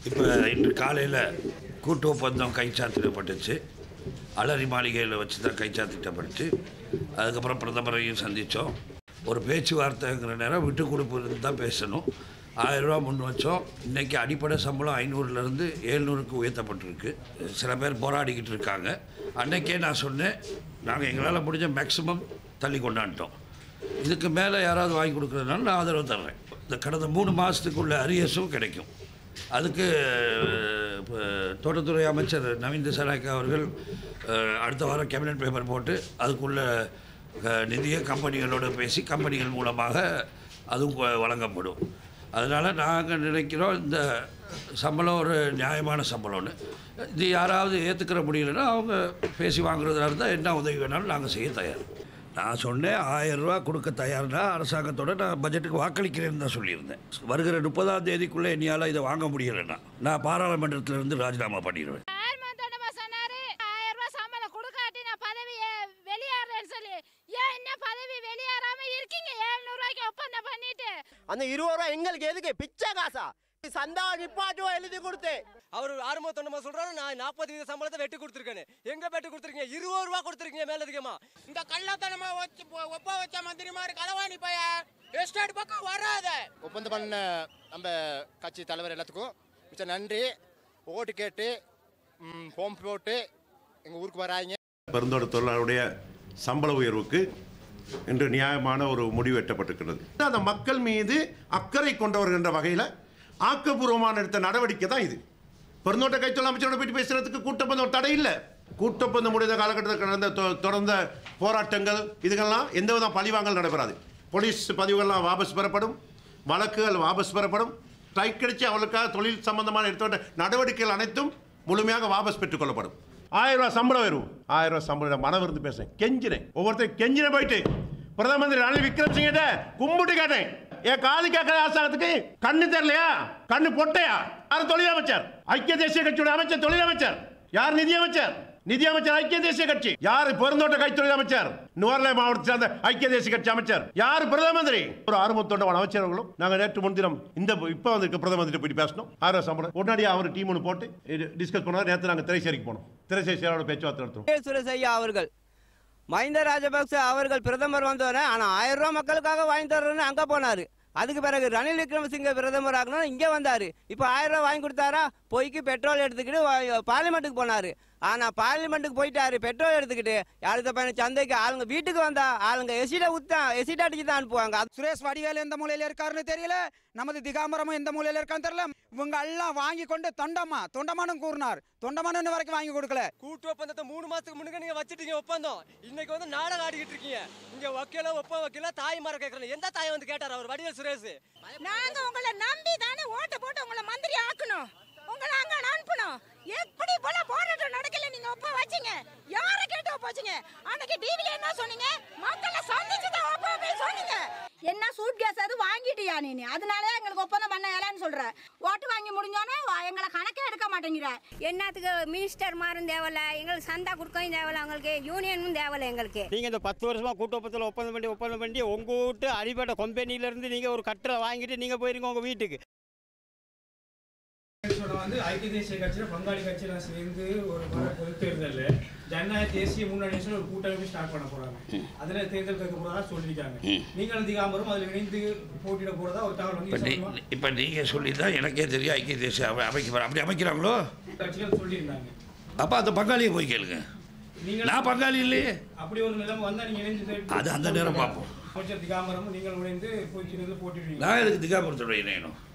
இப்போ இன்று காலையில் கூட்டு ஒப்பந்தம் கைச்சாத்திடப்பட்டுச்சு அலரி மாளிகையில் வச்சு தான் கைச்சாத்திட்டப்பட்டுச்சு அதுக்கப்புறம் பிரதமரையும் சந்தித்தோம் ஒரு பேச்சுவார்த்தைங்கிற நேரம் விட்டு கொடுப்பு தான் பேசணும் ஆயிரரூபா முன் வச்சோம் இன்றைக்கி அடிப்படை சம்பளம் ஐநூறுலேருந்து ஏழ்நூறுக்கு உயர்த்தப்பட்டிருக்கு சில பேர் போராடிக்கிட்டு இருக்காங்க அன்னைக்கே நான் சொன்னேன் நாங்கள் எங்களால் முடிஞ்ச மேக்ஸிமம் தள்ளி கொண்டாண்டோம் இதுக்கு மேலே யாராவது வாங்கி கொடுக்குறதுனால நான் ஆதரவு தர்றேன் இந்த கடந்த மூணு மாதத்துக்குள்ள அரியஸும் கிடைக்கும் அதுக்கு இப்போ தோட்டத்துறை அமைச்சர் நவீன் திசாநாயக்கா அவர்கள் அஹ், அடுத்த வாரம் கேபினட் பேப்பர் போட்டு அதுக்குள்ள அஹ், நிதியை கம்பெனிகளோடு பேசி கம்பெனிகள் மூலமாக அதுவும் வ- வழங்கப்படும் அதனால் நாங்கள் நினைக்கிறோம் இந்த சம்பளம் ஒரு நியாயமான சம்பளம்னு இது யாராவது ஏற்றுக்கிற முடியலன்னா அவங்க பேசி வாங்குறதா இருந்தால் என்ன உதவி வேணாலும் நாங்கள் செய்ய தயார் நான் சொன்னேன் ஆயிரம் ரூபா கொடுக்க தயார்னா அரசாங்கத்தோட நான் பட்ஜெட்டுக்கு வாக்களிக்கிறேன்னு தான் சொல்லியிருந்தேன் வருகிற முப்பதாம் தேதிக்குள்ளே என்னையால் இதை வாங்க முடியலைன்னா நான் பாராளுமன்றத்துல இருந்து ராஜினாமா பண்ணிடுவேன் சேர்மன் தண்டமா சொன்னாரு ஆயிரம் ரூபாய் சம்பளம் கொடுக்காட்டி நான் பதவியை வெளியேறேன்னு சொல்லி ஏன் என்ன பதவி வெளியேறாம இருக்கீங்க ஏழ்நூறு ரூபாய்க்கு ஒப்பந்தம் பண்ணிட்டு அந்த இருபது ரூபா எங்களுக்கு எதுக்கு பிச்சை காசா சந்தா நிப்பாட்டுவா எழுதி கொடுத்தேன் அவர் ஆரம்ப தொண்டமா சொல்றாரு நான் நாற்பது வீத சம்பளத்தை வெட்டி கொடுத்துருக்கேன் எங்க வெட்டி கொடுத்துருக்கீங்க இருபது ரூபா கொடுத்துருக்கீங்க மேலதிகமா இந்த கள்ளத்தனமா வச்சு ஒப்ப வச்ச மந்திரி மாதிரி களவாணி பைய எஸ்டேட் பக்கம் வராத ஒப்பந்தம் பண்ண நம்ம கட்சி தலைவர் எல்லாத்துக்கும் மிச்ச நன்றி ஓட்டு கேட்டு ஃபார்ம் போட்டு எங்கள் ஊருக்கு வராங்க பெருந்தோட்ட தொழிலாளருடைய சம்பள உயர்வுக்கு இன்று நியாயமான ஒரு முடிவு எட்டப்பட்டிருக்கிறது அந்த மக்கள் மீது அக்கறை கொண்டவர்கள் என்ற வகையில் ஆக்கப்பூர்வமான எடுத்த நடவடிக்கை தான் இது பெருந்தோட்ட கைத்தொழில் அமைச்சரோட போயிட்டு பேசுறதுக்கு கூட்டப்பந்தம் ஒரு தடை இல்லை கூட்டப்பந்தம் முடிந்த காலகட்டத்தில் நடந்த தொ- தொடர்ந்த போராட்டங்கள் இதுகெல்லாம் எந்த வித பழிவாங்கல் நடைபெறாது போலீஸ் பதிவுகள்லாம் வாபஸ் பெறப்படும் வழக்குகள் வாபஸ் பெறப்படும் ஸ்ட்ரைக் அடித்து அவர்களுக்காக தொழில் சம்பந்தமான எடுத்த நடவடிக்கைகள் அனைத்தும் முழுமையாக வாபஸ் பெற்றுக்கொள்ளப்படும் ஆயிரம் ரூபாய் சம்பளம் வரும் ஆயிரம் ரூபாய் சம்பளம் மனம் இருந்து பேசுறேன் கெஞ்சினேன் ஒவ்வொருத்தரும் கெஞ்சின போயிட்டு பிரதம மந்திரி ரணில் விக்ரம்சிங்கிட்ட கும்பிட்டு கேட்டேன் என் காது கேட்கிற அரசாங்கத்துக்கு கண்ணு தெரியலையா கண்ணு பொட்டையா யார் தொழில் அமைச்சர் ஐக்கிய தேசிய கட்சியோட அமைச்சர் தொழில் அமைச்சர் யார் நிதி அமைச்சர் நிதி அமைச்சர் ஐக்கிய தேசிய கட்சி யார் பெருந்தோட்ட கைத்தொழில் அமைச்சர் நுவர்லை மாவட்டத்தை சேர்ந்த ஐக்கிய தேசிய கட்சி அமைச்சர் யார் பிரதம மந்திரி ஒரு ஆறுமுத்தொண்டமான அமைச்சர்களும் நாங்கள் நேற்று முன்தினம் இந்த இப்போ வந்திருக்க பிரதம மந்திரி போயிட்டு பேசணும் ஆயிரம் சம்பளம் உடனடியாக அவர் டீம் ஒன்று போட்டு டிஸ்கஸ் பண்ணார் நேற்று நாங்கள் திரைசேரிக்கு போனோம் திரைசேரி செயலாளர் பேச்சுவார்த்தை நடத்துறோம் சுரேஷ் ஐயா அவர்கள் மஹிந்த ராஜபக்ச அவர்கள் பிரதமர் வந்தோடனே ஆனால் ஆயிரம் ரூபாய் மக்களுக்காக வாங்கி தர்றேன்னு அங்கே போனார் அதுக்கு பிறகு ரணில் விக்ரமசிங்க பிரதமர் ஆகணும் இங்கே வந்தார் இப்போ ஆயிரம் ரூபாய் வாங்கி கொடுத்தாரா பொய்க்கு பெட்ரோல் எடுத்துக்கிட்டு வா- பார்லிமெண்ட்டுக்கு போனார் ஆனால் பார்லிமெண்ட்டுக்கு போயிட்டாரு பெட்ரோல் எடுத்துக்கிட்டு அடுத்த பையன் சந்தைக்கு ஆளுங்க வீட்டுக்கு வந்தா ஆளுங்க எசிட ஊத்தான் எசிட் அடிச்சு தான் அனுப்புவாங்க அது சுரேஷ் வடிவேலு எந்த மூலையில இருக்காருன்னு தெரியல நமது திகாம்பரமும் எந்த மூலையில இருக்கான்னு தெரியல இவங்க எல்லாம் வாங்கி கொண்டு தொண்டமா தொண்டமானும் கூறினார் தொண்டமானும் இன்ன வரைக்கும் வாங்கி கொடுக்கல கூட்டு ஒப்பந்தத்தை மூணு மாசத்துக்கு முன்னாடி நீங்க வச்சிட்டீங்க ஒப்பந்தம் இன்னைக்கு வந்து நாடகம் ஆடிக்கிட்டு இருக்கீங்க இங்க வக்கீல ஒப்ப வக்கீல தாய் மரம் கேட்கறேன் எந்த தாய் வந்து கேட்டார் அவர் வடிவேல் சுரேஷ் நாங்க உங்களை நம்பி தானே ஓட்டு போட்டு உங்களை மந்திரி ஆக்கணும் உங்களை அங்க அனுப்பணும் எப்படி போல போராட்டம் நடக்கல நீங்க ஒப்ப வச்சீங்க யார கேட்டு ஒப்ப வச்சீங்க அன்னைக்கு டிவில என்ன சொன்னீங்க மக்களை சந்திச்சு தான் ஒப்ப போய் சொன்னீங்க என்ன சூட் கேஸ் அது வாங்கிட்டியா நீ அதனால எங்களுக்கு ஒப்பந்தம் பண்ண இயலான்னு சொல்ற ஓட்டு வாங்கி முடிஞ்சோன்னே வா- எங்களை கணக்கே எடுக்க மாட்டேங்கிற என்னத்துக்கு மினிஸ்டர் மாரும் தேவையில்ல எங்களுக்கு சந்தா கொடுக்கவும் தேவையில்ல எங்களுக்கு யூனியனும் தேவையில்ல எங்களுக்கு நீங்கள் இந்த பத்து வருஷமா கூட்டு ஒப்பந்தத்தில் ஒப்பந்தம் பண்ணி ஒப்பந்தம் பண்ணி உங்க வீட்டு அடிப்படை கம்பெனியிலேருந்து நீங்கள் ஒரு கட்டரை வாங்கிட்டு நீங்கள் போயிருங்க உங்கள் வீட்டுக்கு வந்து ஐக்கிய தேசிய கட்சியில பங்காளி கட்சியெல்லாம் சேர்ந்து ஒரு வர பொது தேர்தலில் ஜனநாயக தேசிய முன்னணி சொல்லி ஒரு கூட்டமைப்பு ஸ்டார்ட் பண்ண போறாங்க அதுல தேர்தல் கேட்க போறதா சொல்லியிருக்காங்க நீங்கள் திகாம்பரம் அதுல இணைந்து போட்டியிட போறதா ஒரு தகவல் இப்போ வந்து நீ சொல்லுமா? இப்போ நீங்கள் சொல்லி தான் எனக்கே தெரியும் ஐக்கிய தேசிய அவை அமைக்க அப்படி அமைக்கிறாங்களோ கட்சிகள் சொல்லியிருந்தாங்க அப்போ அந்த பங்காளியை போய் கேளுங்க நீங்கள் நான் பங்காளி இல்லையே அப்படி ஒரு நிலைமை வந்தா நீங்க இணைந்து அது அந்த நேரம் பார்ப்போம். அமைச்சர் திகாம்பரமும் நீங்கள் இணைந்து போய் போட்டிடுவீங்க நான் எதுக்கு திகாபுரத்தோட இணையணும்